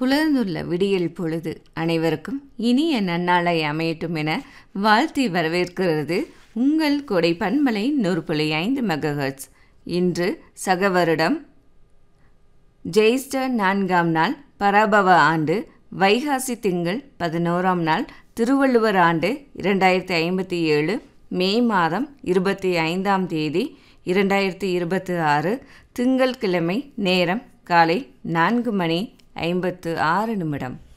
புலர்ந்துள்ள விடியல் பொழுது அனைவருக்கும் இனிய நன்னாளை அமையட்டும் என வாழ்த்தி வரவேற்கிறது உங்கள் கொடை பன்மலை நூறு புள்ளி ஐந்து மெகஹெர்ட்ஸ் இன்று சக வருடம் ஜெயிஸ்ட நான்காம் நாள் பராபவ ஆண்டு வைகாசி திங்கள் பதினோராம் நாள் திருவள்ளுவர் ஆண்டு இரண்டாயிரத்தி ஐம்பத்தி ஏழு மே மாதம் இருபத்தி ஐந்தாம் தேதி இரண்டாயிரத்தி இருபத்தி ஆறு திங்கள்கிழமை நேரம் காலை நான்கு மணி ஐம்பத்து ஆறு நிமிடம்